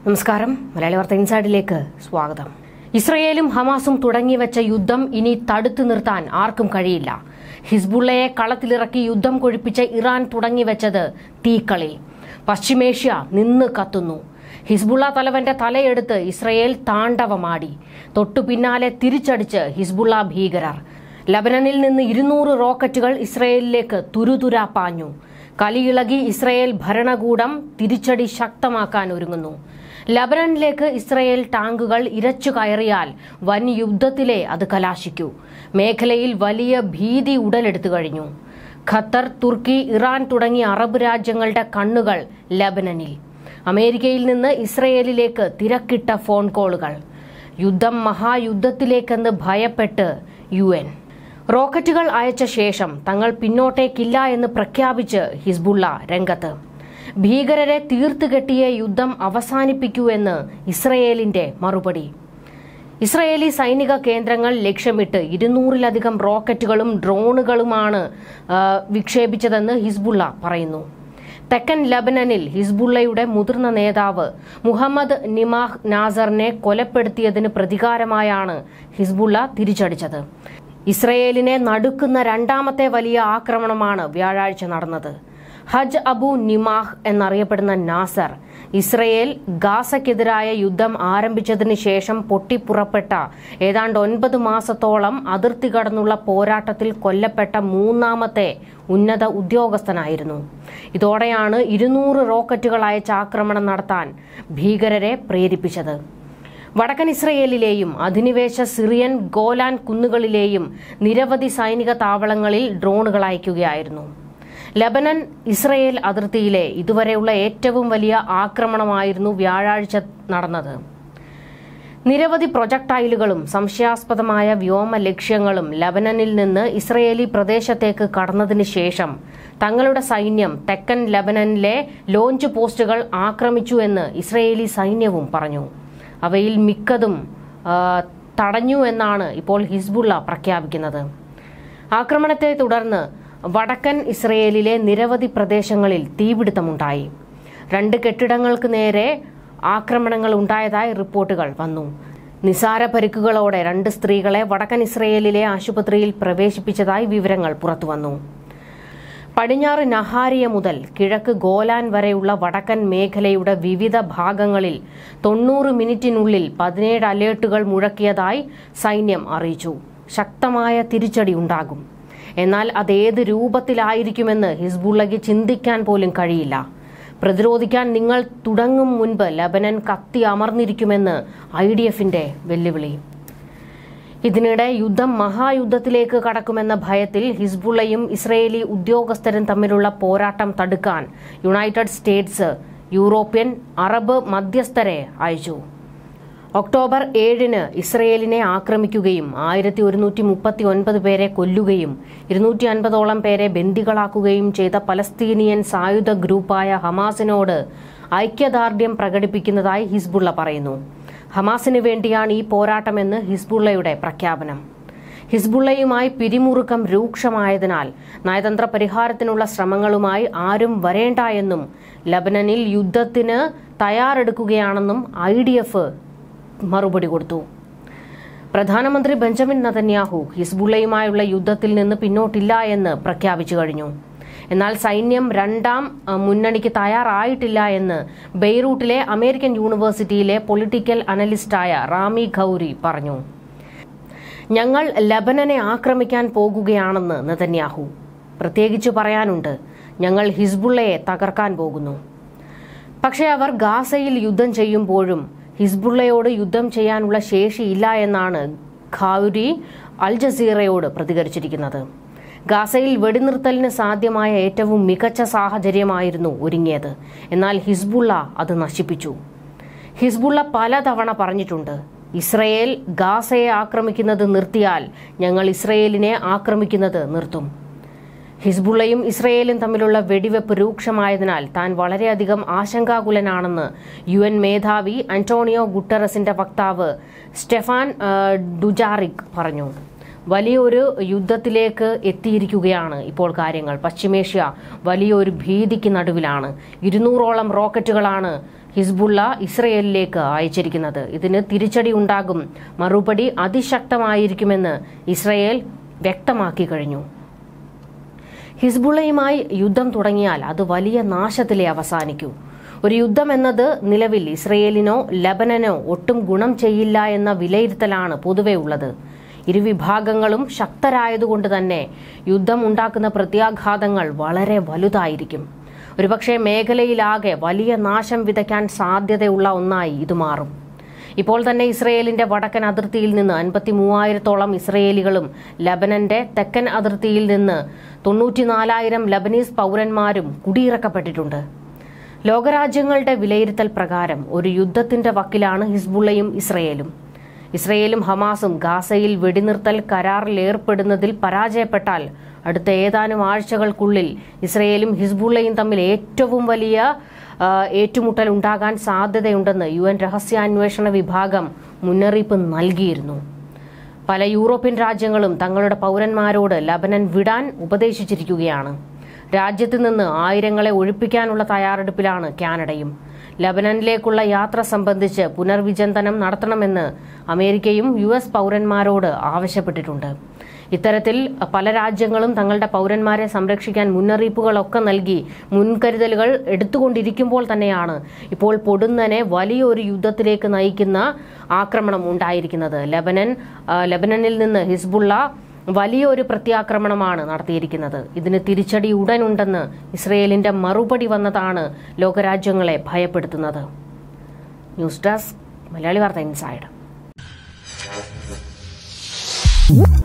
നമസ്കാരം മലയാളി വാർത്ത ഇൻസൈഡിലേക്ക് സ്വാഗതം ഇസ്രയേലും ഹമാസും തുടങ്ങിവെച്ച യുദ്ധം ഇനി തടുത്തു നിർത്താൻ ആർക്കും കഴിയില്ല ഹിസ്ബുള്ളയെ കളത്തിലിറക്കി യുദ്ധം കൊഴിപ്പിച്ച ഇറാൻ തുടങ്ങിവെച്ചത് തീക്കളി പശ്ചിമേഷ്യ നിന്ന് കത്തുന്നു ഹിസ്ബുള്ള തലവന്റെ തലയെടുത്ത് ഇസ്രയേൽ താണ്ഡവമാടി തൊട്ടു പിന്നാലെ തിരിച്ചടിച്ച് ഹിസ്ബുള്ള ഭീകരർ ലബനനിൽ നിന്ന് ഇരുന്നൂറ് റോക്കറ്റുകൾ ഇസ്രയേലിലേക്ക് തുരുതുരാ പാഞ്ഞു കലിയിളകി ഇസ്രയേൽ ഭരണകൂടം തിരിച്ചടി ശക്തമാക്കാൻ ഒരുങ്ങുന്നു ലബനനിലേക്ക് ഇസ്രയേൽ ടാങ്കുകൾ ഇരച്ചു കയറിയാൽ വൻ യുദ്ധത്തിലെ അത് കലാശിക്കൂ മേഖലയിൽ വലിയ ഭീതി ഉടലെടുത്തു കഴിഞ്ഞു ഖത്തർ തുർക്കി ഇറാൻ തുടങ്ങിയ അറബ് രാജ്യങ്ങളുടെ കണ്ണുകൾ ലബനനിൽ അമേരിക്കയിൽ നിന്ന് ഇസ്രയേലിലേക്ക് തിരക്കിട്ട ഫോൺ കോളുകൾ യുദ്ധം മഹായുദ്ധത്തിലേക്കെന്ന് ഭയപ്പെട്ട് യു എൻ റോക്കറ്റുകൾ അയച്ച ശേഷം തങ്ങൾ പിന്നോട്ടേക്കില്ല എന്ന് പ്രഖ്യാപിച്ച് ഹിസ്ബുള്ള രംഗത്ത് ഭീകരരെ തീർത്തുകെട്ടിയ യുദ്ധം അവസാനിപ്പിക്കൂ എന്ന് ഇസ്രയേലിന്റെ മറുപടി ഇസ്രയേലി സൈനിക കേന്ദ്രങ്ങൾ ലക്ഷ്യമിട്ട് ഇരുന്നൂറിലധികം റോക്കറ്റുകളും ഡ്രോണുകളുമാണ് ആ, വിക്ഷേപിച്ചതെന്ന് ഹിസ്ബുള്ള പറയുന്നു തെക്കൻ ലബനനിൽ ഹിസ്ബുള്ളയുടെ മുതിർന്ന നേതാവ് മുഹമ്മദ് നിമാഹ് നാസറിനെ കൊലപ്പെടുത്തിയതിന് പ്രതികാരമായാണ് ഹിസ്ബുള്ള തിരിച്ചടിച്ചത് ഇസ്രയേലിനെ നടുക്കുന്ന രണ്ടാമത്തെ വലിയ ആക്രമണമാണ് വ്യാഴാഴ്ച നടന്നത് ഹജ് അബു നിമാഹ് എന്നറിയപ്പെടുന്ന നാസർ ഇസ്രയേൽ ഗാസയ്ക്കെതിരായ യുദ്ധം ആരംഭിച്ചതിന് ശേഷം പൊട്ടിപ്പുറപ്പെട്ട ഏതാണ്ട് ഒൻപത് മാസത്തോളം അതിർത്തി കടന്നുള്ള പോരാട്ടത്തിൽ കൊല്ലപ്പെട്ട മൂന്നാമത്തെ ഉന്നത ഉദ്യോഗസ്ഥനായിരുന്നു ഇതോടെയാണ് ഇരുന്നൂറ് റോക്കറ്റുകൾ അയച്ച് ആക്രമണം നടത്താൻ ഭീകരരെ പ്രേരിപ്പിച്ചത് വടക്കൻ ഇസ്രയേലിലെയും അധിനിവേശ സിറിയൻ ഗോലാൻ കുന്നുകളിലെയും നിരവധി സൈനിക താവളങ്ങളിൽ ഡ്രോണുകൾ അയക്കുകയായിരുന്നു ലബനൻ ഇസ്രയേൽ അതിർത്തിയിലെ ഇതുവരെയുള്ള ഏറ്റവും വലിയ ആക്രമണമായിരുന്നു വ്യാഴാഴ്ച നടന്നത് നിരവധി പ്രൊജക്ടൈലുകളും സംശയാസ്പദമായ വ്യോമ ലക്ഷ്യങ്ങളും ലബനനിൽ നിന്ന് ഇസ്രയേലി പ്രദേശത്തേക്ക് കടന്നതിന് ശേഷം തങ്ങളുടെ സൈന്യം തെക്കൻ ലബനനിലെ ലോഞ്ച് പോസ്റ്റുകൾ ആക്രമിച്ചു എന്ന് ഇസ്രയേലി സൈന്യവും പറഞ്ഞു അവയിൽ മിക്കതും ആ, തടഞ്ഞു എന്നാണ് ഇപ്പോൾ ഹിസ്ബുള്ള പ്രഖ്യാപിക്കുന്നത് ആക്രമണത്തെ തുടർന്ന് വടക്കൻ ഇസ്രയേലിലെ നിരവധി പ്രദേശങ്ങളിൽ തീപിടുത്തമുണ്ടായി രണ്ട് കെട്ടിടങ്ങൾക്ക് നേരെ ആക്രമണങ്ങൾ ഉണ്ടായതായി റിപ്പോർട്ടുകൾ വന്നു നിസാര പരിക്കുകളോടെ രണ്ട് സ്ത്രീകളെ വടക്കൻ ഇസ്രയേലിലെ ആശുപത്രിയിൽ പ്രവേശിപ്പിച്ചതായി വിവരങ്ങൾ പുറത്തുവന്നു പടിഞ്ഞാറ് നഹാരിയ മുതൽ കിഴക്ക് ഗോലാൻ വരെയുള്ള വടക്കൻ മേഖലയുടെ വിവിധ ഭാഗങ്ങളിൽ തൊണ്ണൂറ് മിനിറ്റിനുള്ളിൽ പതിനേഴ് അലേർട്ടുകൾ മുഴക്കിയതായി സൈന്യം അറിയിച്ചു ശക്തമായ തിരിച്ചടി ഉണ്ടാകും എന്നാൽ അതേത് രൂപത്തിലായിരിക്കുമെന്ന് ഹിസ്ബുള്ളയ്ക്ക് ചിന്തിക്കാൻ പോലും കഴിയില്ല പ്രതിരോധിക്കാൻ നിങ്ങൾ തുടങ്ങും മുൻപ് ലബനൻ കത്തി അമർന്നിരിക്കുമെന്ന് ഐ ഡി എഫിന്റെ വെല്ലുവിളി ഇതിനിടെ യുദ്ധം മഹായുദ്ധത്തിലേക്ക് കടക്കുമെന്ന ഭയത്തിൽ ഹിസ്ബുള്ളയും ഇസ്രയേലി ഉദ്യോഗസ്ഥരും തമ്മിലുള്ള പോരാട്ടം തടുക്കാൻ യുണൈറ്റഡ് സ്റ്റേറ്റ്സ് യൂറോപ്യൻ അറബ് മധ്യസ്ഥരെ അയച്ചു ഒക്ടോബർ ഏഴിന് ഇസ്രയേലിനെ ആക്രമിക്കുകയും ആയിരത്തി ഒരുന്നൂറ്റി മുപ്പത്തി ഒൻപത് പേരെ കൊല്ലുകയും ഇരുന്നൂറ്റി അൻപതോളം പേരെ ബന്ദികളാക്കുകയും ചെയ്ത പലസ്തീനിയൻ സായുധ ഗ്രൂപ്പായ ഹമാസിനോട് ഐക്യദാർഢ്യം പ്രകടിപ്പിക്കുന്നതായി ഹിസ്ബുള്ള പറയുന്നു ഹമാസിന് വേണ്ടിയാണ് ഈ പോരാട്ടമെന്ന് ഹിസ്ബുള്ളയുടെ പ്രഖ്യാപനം ഹിസ്ബുള്ളയുമായി പിരിമുറുക്കം രൂക്ഷമായതിനാൽ നയതന്ത്ര പരിഹാരത്തിനുള്ള ശ്രമങ്ങളുമായി ആരും വരേണ്ട എന്നും ലബനനിൽ യുദ്ധത്തിന് തയ്യാറെടുക്കുകയാണെന്നും ഐ ഡി എഫ് മറുപടി കൊടുത്തു പ്രധാനമന്ത്രി ബെഞ്ചമിൻ നതന്യാഹു ഹിസ്ബുള്ളയുമായുള്ള യുദ്ധത്തിൽ നിന്ന് പിന്നോട്ടില്ല എന്ന് പ്രഖ്യാപിച്ചു കഴിഞ്ഞു എന്നാൽ സൈന്യം രണ്ടാം അ, മുന്നണിക്ക് തയ്യാറായിട്ടില്ല എന്ന് ബെയ്റൂട്ടിലെ അമേരിക്കൻ യൂണിവേഴ്സിറ്റിയിലെ പൊളിറ്റിക്കൽ അനലിസ്റ്റായ റാമി ഖൌരി പറഞ്ഞു ഞങ്ങൾ ലബനനെ ആക്രമിക്കാൻ പോകുകയാണെന്ന് നെതന്യാഹു പ്രത്യേകിച്ച് പറയാനുണ്ട് ഞങ്ങൾ ഹിസ്ബുള്ളയെ തകർക്കാൻ പോകുന്നു പക്ഷേ അവർ ഗാസയിൽ യുദ്ധം ചെയ്യുമ്പോഴും ഹിസ്ബുള്ളയോട് യുദ്ധം ചെയ്യാനുള്ള ശേഷിയില്ല എന്നാണ് ഖാവുരി അൽ ജസീറയോട് പ്രതികരിച്ചിരിക്കുന്നത് ഗാസയിൽ വെടിനിർത്തലിന് സാധ്യമായ ഏറ്റവും മികച്ച സാഹചര്യമായിരുന്നു ഒരുങ്ങിയത് എന്നാൽ ഹിസ്ബുള്ള അത് നശിപ്പിച്ചു ഹിസ്ബുള്ള പലതവണ പറഞ്ഞിട്ടുണ്ട് ഇസ്രയേൽ ഗാസയെ ആക്രമിക്കുന്നത് നിർത്തിയാൽ ഞങ്ങൾ ഇസ്രയേലിനെ ആക്രമിക്കുന്നത് നിർത്തും ഹിസ്ബുള്ളയും ഇസ്രയേലും തമ്മിലുള്ള വെടിവെപ്പ് രൂക്ഷമായതിനാൽ താൻ വളരെയധികം ആശങ്കാകുലനാണെന്ന് യു എൻ മേധാവി അന്റോണിയോ ഗുട്ടറസിന്റെ വക്താവ് സ്റ്റെഫാൻ ആ, ഡുജാറിക് പറഞ്ഞു വലിയൊരു യുദ്ധത്തിലേക്ക് എത്തിയിരിക്കുകയാണ് ഇപ്പോൾ കാര്യങ്ങൾ പശ്ചിമേഷ്യ വലിയൊരു ഭീതിക്ക് നടുവിലാണ് ഇരുന്നൂറോളം റോക്കറ്റുകളാണ് ഹിസ്ബുള്ള ഇസ്രയേലിലേക്ക് അയച്ചിരിക്കുന്നത് ഇതിന് തിരിച്ചടി ഉണ്ടാകും മറുപടി അതിശക്തമായിരിക്കുമെന്ന് ഇസ്രയേൽ വ്യക്തമാക്കി കഴിഞ്ഞു ഹിസ്ബുള്ളയുമായി യുദ്ധം തുടങ്ങിയാൽ അത് വലിയ നാശത്തിലേ അവസാനിക്കൂ ഒരു യുദ്ധം എന്നത് നിലവിൽ ഇസ്രയേലിനോ ലബനനോ ഒട്ടും ഗുണം ചെയ്യില്ല എന്ന വിലയിരുത്തലാണ് പൊതുവെ ഉള്ളത് ഇരുവിഭാഗങ്ങളും ശക്തരായതുകൊണ്ട് തന്നെ യുദ്ധം ഉണ്ടാക്കുന്ന പ്രത്യാഘാതങ്ങൾ വളരെ വലുതായിരിക്കും ഒരുപക്ഷെ മേഖലയിലാകെ വലിയ നാശം വിതയ്ക്കാൻ സാധ്യതയുള്ള ഒന്നായി ഇത് മാറും ഇപ്പോൾ തന്നെ ഇസ്രയേലിന്റെ വടക്കൻ അതിർത്തിയിൽ നിന്ന് അൻപത്തി മൂവായിരത്തോളം ഇസ്രയേലികളും ലബനന്റെ തെക്കൻ അതിർത്തിയിൽ നിന്ന് തൊണ്ണൂറ്റിനാലായിരം ലബനീസ് പൗരന്മാരും കുടിയിറക്കപ്പെട്ടിട്ടുണ്ട് ലോകരാജ്യങ്ങളുടെ വിലയിരുത്തൽ പ്രകാരം ഒരു യുദ്ധത്തിന്റെ വക്കിലാണ് ഹിസ്ബുള്ളയും ഇസ്രയേലും ഇസ്രയേലും ഹമാസും ഗാസയിൽ വെടിനിർത്തൽ കരാറിൽ ഏർപ്പെടുന്നതിൽ പരാജയപ്പെട്ടാൽ അടുത്ത ഏതാനും ആഴ്ചകൾക്കുള്ളിൽ ഇസ്രയേലും ഹിസ്ബുള്ളയും തമ്മിൽ ഏറ്റവും വലിയ ആ, ഏറ്റുമുട്ടൽ ഉണ്ടാകാൻ സാധ്യതയുണ്ടെന്ന് യു എൻ രഹസ്യാന്വേഷണ വിഭാഗം മുന്നറിയിപ്പ് നൽകിയിരുന്നു പല യൂറോപ്യൻ രാജ്യങ്ങളും തങ്ങളുടെ പൗരന്മാരോട് ലബനൻ വിടാൻ ഉപദേശിച്ചിരിക്കുകയാണ് രാജ്യത്ത് നിന്ന് ആയിരങ്ങളെ ഒഴിപ്പിക്കാനുള്ള തയ്യാറെടുപ്പിലാണ് കാനഡയും ലബനനിലേക്കുള്ള യാത്ര സംബന്ധിച്ച് പുനർവിചിന്തനം നടത്തണമെന്ന് അമേരിക്കയും യു എസ് പൗരന്മാരോട് ആവശ്യപ്പെട്ടിട്ടുണ്ട് ഇത്തരത്തിൽ പല രാജ്യങ്ങളും തങ്ങളുടെ പൗരന്മാരെ സംരക്ഷിക്കാൻ മുന്നറിയിപ്പുകളൊക്കെ നൽകി മുൻകരുതലുകൾ എടുത്തുകൊണ്ടിരിക്കുമ്പോൾ തന്നെയാണ് ഇപ്പോൾ പൊടുന്നനെ വലിയൊരു യുദ്ധത്തിലേക്ക് നയിക്കുന്ന ആക്രമണം ഉണ്ടായിരിക്കുന്നത് ലബനൻ ആ, ലബനനിൽ നിന്ന് ഹിസ്ബുള്ള വലിയൊരു പ്രത്യാക്രമണമാണ് നടത്തിയിരിക്കുന്നത് ഇതിന് തിരിച്ചടി ഉടനുണ്ടെന്ന് ഇസ്രയേലിന്റെ മറുപടി വന്നതാണ് ലോകരാജ്യങ്ങളെ ഭയപ്പെടുത്തുന്നത് news desk Malayali Vartha inside